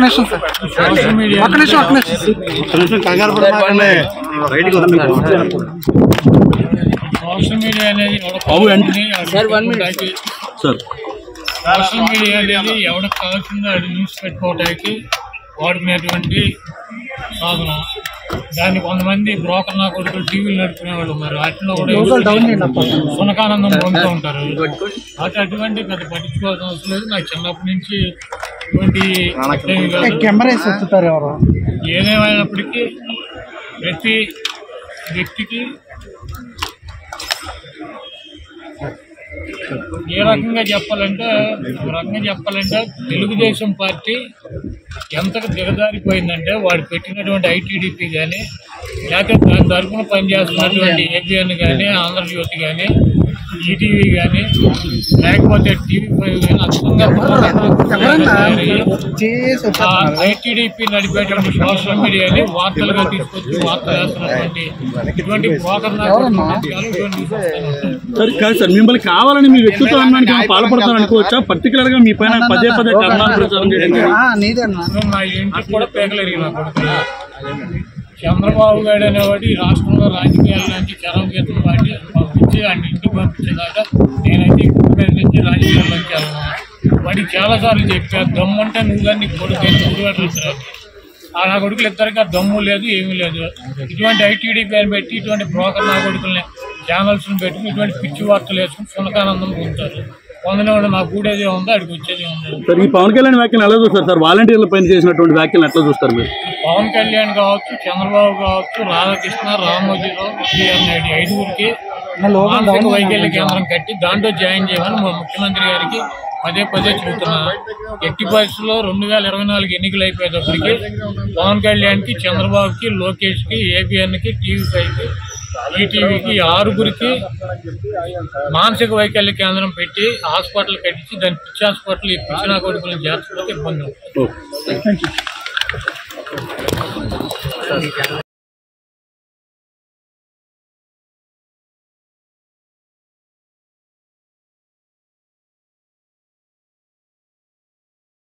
నిమిషం sir social media ఒక్క నిమిషం ఒక్క నిమిషం సోషల్ మీడియా అనేది ఎవరికి బాబు, ఎంత- కావాల్సింది అది పెట్టుకోవడానికి సార్ సోషల్ మీడియా అనేది ఎవరికి కావాల్సిందో అది న్యూస్ పెట్టుకోవడానికి వాడుకునేటువంటి సాధన దాన్ని కొంతమంది బ్రోకర్ నా కొడుకులు టీవీలు నడుపుకునేవాళ్ళు మరి వాటిలో కూడా సునకానందం పొందుతూ ఉంటారు అటు అటువంటి పెద్ద పట్టించుకోవాల్సిన అవసరం లేదు నాకు చిన్నప్పటి నుంచి ఇటువంటి ఏమీ కాదు. కెమెరా వేసి వచ్చుతారు ఎవరు ఏదేమైనప్పటికీ ప్రతి వ్యక్తికి ఏ రకంగా చెప్పాలంటే ఒక రకంగా చెప్పాలంటే తెలుగుదేశం పార్టీ ఎంతకు దిగజారిపోయిందంటే వాడు పెట్టినటువంటి ఐటీడీపీ కానీ లేకపోతే దాని తరఫున పనిచేస్తున్నటువంటి ఏబిఎన్ కానీ ఆంధ్రజ్యోతి కానీ ఈటీవీ కానీ లేకపోతే టీవీ ఫైవ్ కానీ అద్భుతంగా తయారయ్యి చేసి ఆ ఐటీడీపీ నడిపేటువంటి సోషల్ మీడియాని వార్తలుగా తీసుకొచ్చి వార్తలు వేస్తున్నటువంటి ఇటువంటి బ్రోకర్ ఇటువంటి సార్ కాదు సార్ మిమ్మల్ని కావాలని మీ వ్యక్తిత్వం అన్నానికి పాల్పడతారు అనుకోవచ్చా పర్టికులర్ గా మీ పైన పదే పదే కర్ణాలు ప్రచారం చేయడం కానీ నీదన్నా నా ఇంటికి కూడా పేకలేరు నా కొడుకులు చంద్రబాబు గారు అనేవాడు ఈ రాష్ట్రంలో రాజకీయాల నుంచి చరం గీతం పాటి పంపించి ఆయన ఇంటికి పంపించేదాకా నేనైతే ఈ భూమి మీద నుంచి రాజకీయాల నుంచి వెళ్ళను వాడికి చాలాసార్లు చెప్పాను దమ్ముంటే నువ్వు కానీ నీ కొడుకు గుడిపెట్టలేదు ఆ నా కొడుకులు ఇద్దరికి ఆ దమ్ము లేదు ఏమీ లేదు ఇటువంటి ఐటీడీ పేరు పెట్టి ఇటువంటి బ్రోకర్ నా కొడుకుల్ని ఛానల్స్ని పెట్టుకుని ఇటువంటి పిచ్చి వార్తలు వేసుకుని సునకానందం పొందుతారు పొందనివాడు నాకు కూడేది ఉందో అడిగి వచ్చేది ఉంది సార్ ఈ పవన్ కళ్యాణ్ వ్యాఖ్యలు ఎలా చూస్తారు సార్ వాలంటీర్ల పైన చేసినటువంటి వ్యాఖ్యలు ఎట్లా చూస్తారు మీరు పవన్ కళ్యాణ్ కావచ్చు చంద్రబాబు కావచ్చు రాధాకృష్ణ రామోజీరావు బిఆర్ నాయుడు ఈ ఐదుగురికి మానసిక వైకల్య కేంద్రం కట్టి దాంట్లో జాయిన్ చేయమని మా ముఖ్యమంత్రి గారికి పదే పదే చెబుతున్నా ఎట్టి పరిస్థితుల్లో రెండు వేల ఇరవై నాలుగు ఎన్నికలు అయిపోయేటప్పటికి పవన్ కళ్యాణ్కి చంద్రబాబుకి లోకేష్కి ఏబిఎన్కి టీవీ ఫైవ్కి ఈటీవీకి ఆరుగురికి మానసిక వైకల్య కేంద్రం పెట్టి హాస్పిటల్ కట్టించి దాని పిచ్చి హాస్పిటల్ ఈ పిచ్చిన కొడుకులను చేర్చకపోతే ఇబ్బంది అవుతుంది ఓకే